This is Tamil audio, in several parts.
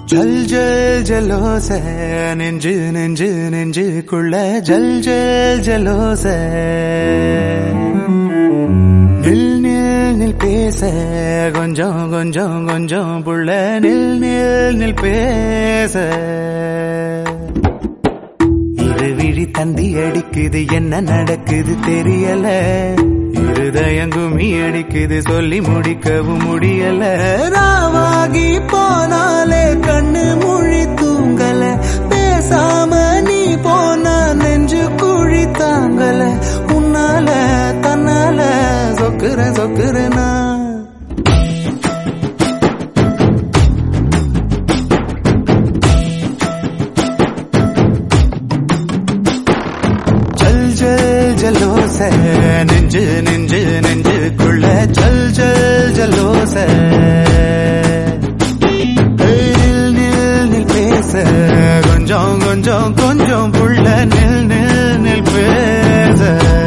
ஜல் ஜல் ஜலோச நெஞ்சு நெஞ்சு நெஞ்சுக்குள்ள ஜல் ஜல் ஜலோச நில் நில் நில் பேச கொஞ்சம் கொஞ்சம் கொஞ்சம் புள்ள நில் நில் நில் பேச இரு விழி தந்தி அடிக்குது என்ன நடக்குது தெரியல இருதயம் குமி அடிக்குது சொல்லி முடிக்கவும் முடியல ராவாகி போனாலே கண்ணு மொழி தூங்கல பேசாம நீ போனா நெஞ்சு குழி தாங்கல உன்னால தன்னால சொக்குற சொக்குறனா ஜல் ஜல் ஜலோச நெஞ்சு நெஞ்சு நெஞ்சுக்குள்ள ஜல் ஜல் ஜலோச நில் நில் நில் பேச கொஞ்சம் கொஞ்சம் கொஞ்சம் புள்ள நில் நில் நில் பேச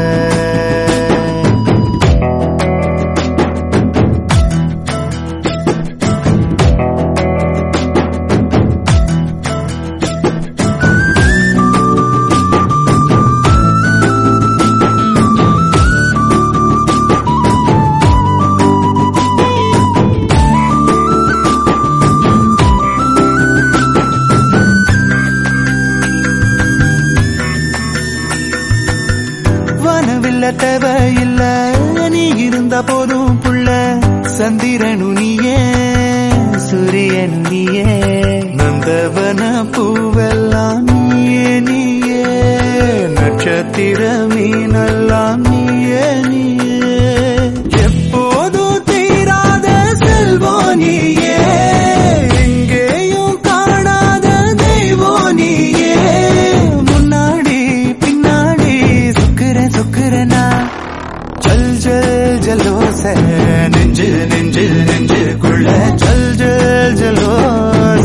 வானவில்ல தேவையில்ல நீ இருந்த போதும் புள்ள சந்திரனு நீயே சூரியனு நீயே நந்தவன பூவெல்லாம் நீயே நீயே நட்சத்திர மீனெல்லாம் நீயே நீயே எப்போதும் தீராத செல்வம் நீயே எங்கேயும் காணாத தெய்வம் நீயே முன்னாடி பின்னாடி சுக்குற சுக்குறனா ஜல் ஜல் ஜலோச நெஞ்சு நெஞ்சு நெஞ்சுக்குள்ள ஜல் ஜல் ஜலோச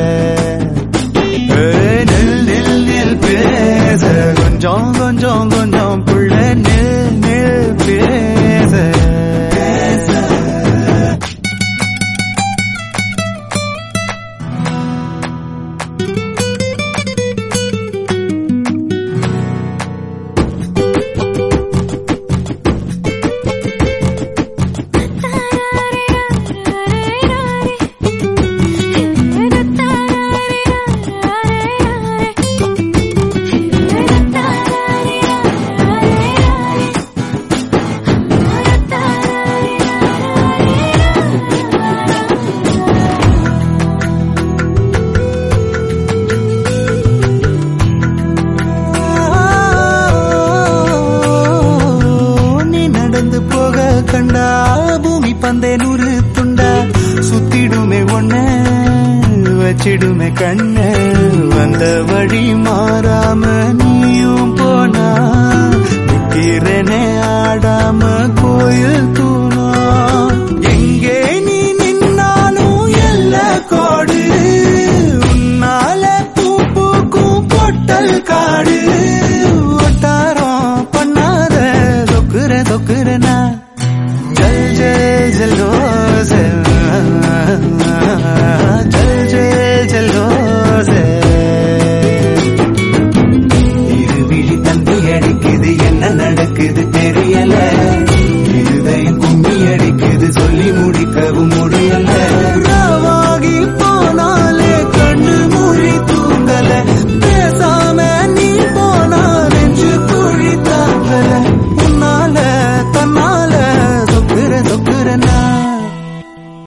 ஏய், நில் நில் நில் பேச கொஞ்சம் கொஞ்சம் கொஞ்சம் புள்ள நில் நில் பேச பேச நீ நடந்து போக கண்டா பூமி பந்தே நூறு துண்டா சுத்திடுமே ஒண்ண வச்சிடுமே கண்ண வந்த வழி மாறாம நீயும் போனா நிக்கிறனே ஆடாம கோயில் தூணா எங்கே நீ நின்னாலும் எல்ல கோடு